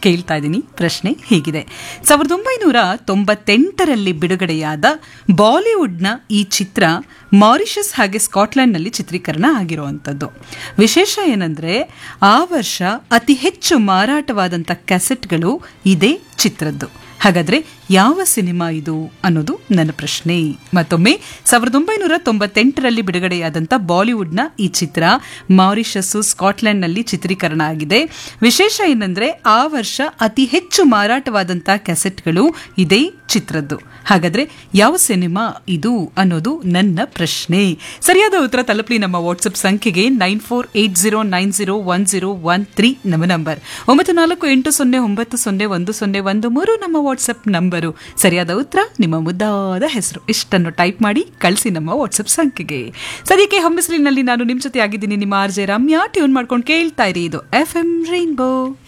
ಕೇಳ್ತಾ ಇದ್ದೀನಿ ಪ್ರಶ್ನೆ ಹೀಗಿದೆ ಸಾವಿರದ ಒಂಬೈನೂರ ತೊಂಬತ್ತೆಂಟರಲ್ಲಿ ಬಿಡುಗಡೆಯಾದ ಬಾಲಿವುಡ್ನ ಈ ಚಿತ್ರ ಮಾರಿಷಸ್ ಹಾಗೆ ಸ್ಕಾಟ್ಲೆಂಡ್ನಲ್ಲಿ ಚಿತ್ರೀಕರಣ ಆಗಿರುವಂಥದ್ದು ವಿಶೇಷ ಏನಂದ್ರೆ ಆ ವರ್ಷ ಅತಿ ಹೆಚ್ಚು ಮಾರಾಟವಾದಂಥ ಕ್ಯಾಸೆಟ್ಗಳು ಇದೇ ಚಿತ್ರದ್ದು ಹಾಗಾದ್ರೆ ಯಾವ ಸಿನಿಮಾ ಇದು ಅನ್ನೋದು ನನ್ನ ಪ್ರಶ್ನೆ ಮತ್ತೊಮ್ಮೆ ಸಾವಿರದ ಒಂಬೈನೂರ ತೊಂಬತ್ತೆಂಟರಲ್ಲಿ ಬಿಡುಗಡೆಯಾದಂಥ ಬಾಲಿವುಡ್ನ ಈ ಚಿತ್ರ ಮಾರಿಷಸ್ಸು ಸ್ಕಾಟ್ಲೆಂಡ್ನಲ್ಲಿ ಚಿತ್ರೀಕರಣ ಆಗಿದೆ ವಿಶೇಷ ಏನಂದ್ರೆ ಆ ವರ್ಷ ಅತಿ ಹೆಚ್ಚು ಮಾರಾಟವಾದಂಥ ಕ್ಯಾಸೆಟ್ಗಳು ಇದೇ ಚಿತ್ರದ್ದು ಹಾಗಾದ್ರೆ ಯಾವ ಸಿನಿಮಾ ಇದು ಅನ್ನೋದು ನನ್ನ ಪ್ರಶ್ನೆ ಸರಿಯಾದ ಉತ್ತರ ತಲುಪಲಿ ನಮ್ಮ ವಾಟ್ಸಪ್ ಸಂಖ್ಯೆಗೆ nine four eight zero nine zero one zero one three ನಮ್ಮ ನಂಬರ್ ಒಂಬತ್ತು ನಾಲ್ಕು ಎಂಟು ಸೊನ್ನೆ ಒಂಬತ್ತು ಸೊನ್ನೆ ಒಂದು ಸೊನ್ನೆ ಒಂದು ಮೂರು ನಮ್ಮ ವಾಟ್ಸಪ್ ನಂಬರು ಸರಿಯಾದ ಉತ್ತರ ನಿಮ್ಮ ಮುದ್ದಾದ ಹೆಸರು ಇಷ್ಟನ್ನು ಟೈಪ್ ಮಾಡಿ ಕಳಿಸಿ ನಮ್ಮ ವಾಟ್ಸಪ್ ಸಂಖ್ಯೆಗೆ ಸದ್ಯಕ್ಕೆ ಹಂಬಸ್ಲಿನಲ್ಲಿ ನಾನು ನಿಮ್ಮ ಜೊತೆ ಆಗಿದ್ದೀನಿ ನಿಮ್ಮ ಆರ್ ಜೆ ರಮ್ಯಾ ಟ್ಯೂನ್ ಮಾಡ್ಕೊಂಡು ಕೇಳ್ತಾ ಇರಿ ಇದು ಎಫ್ ಎಂ ರೈನ್ಬೋ